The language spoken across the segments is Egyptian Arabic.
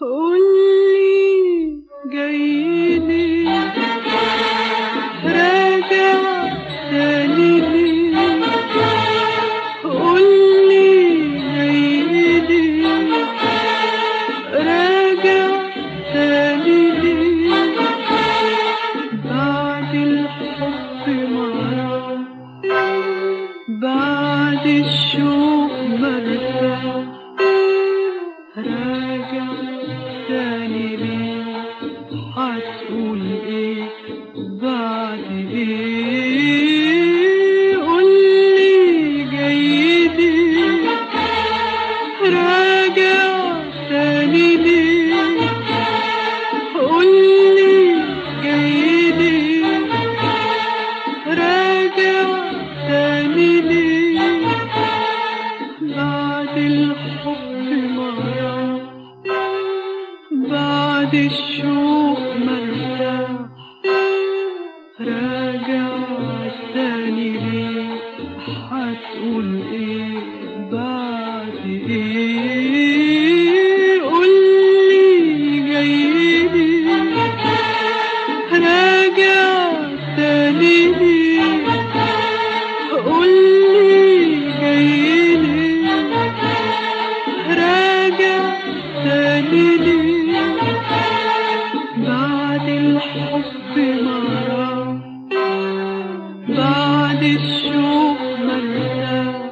قولي جايلي راجع تاني ليه قولي جايلي راجع تاني ليه بعد الحب مرة بعد الشوق مرة راجع تاني ليه هتقول ايه بعد ايه قولي جايدي راجع تاني ليه قولي جايدي راجع تاني ليه بعد الحب مرة بعد الشوق مرة راجع تاني ليه هتقول ايه بعد ايه قولي جايلي راجع تاني ليه قولي جايلي راجع تاني ليه بعد الحب مرة بعد الشوق مرة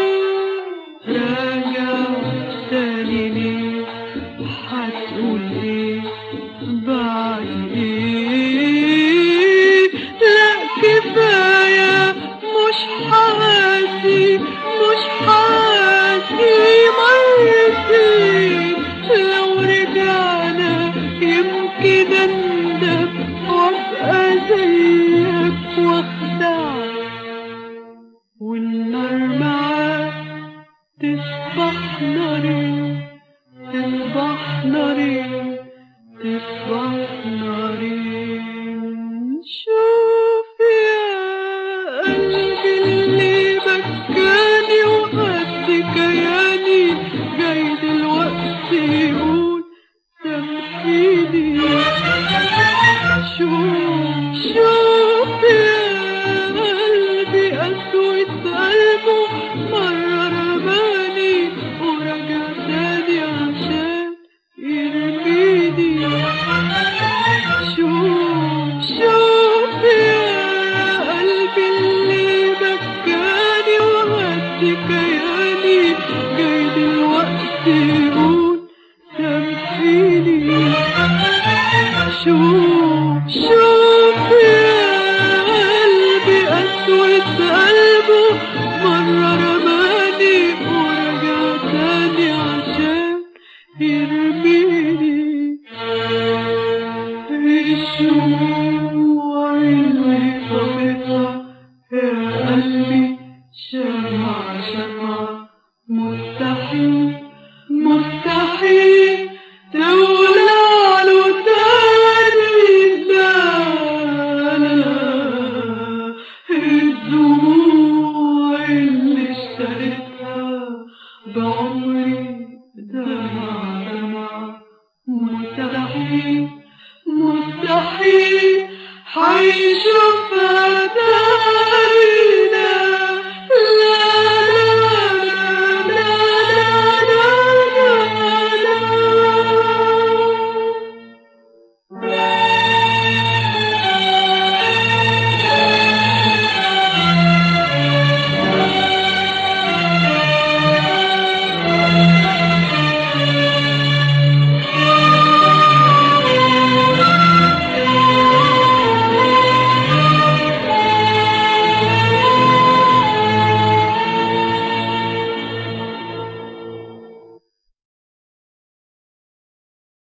راجع تاني ليه هتقول ايه بعد ايه لا كفاية مش حاسي مش حاسي مرتين لو رجعنا يمكن اندم وابقى زيك واخدعك والنار معاك تصبح ناري تصبح ناري تصبح ناري شوف يا قلبي اللي بكاني وقد كياني جاي دلوقتي يقول سامحيني شوف شوف يا قلبي أسود قلبه مرة رماني ورجع تاني عشان يرميني شوف شوف يا قلبي اللي بكاني وهد كياني جاي دلوقتي يقول سامحيني شوف شوف يا قلبي أسود قلبه مرة رماني ورجع تاني عشان يرميني الشموع اللي طفتها يا قلبي شمع شمع مستحيل مستحيل تولع له تاني لا لا الدموع اللي اشتريتها بعمري دمع دمع مستحيل مستحيل حيشوف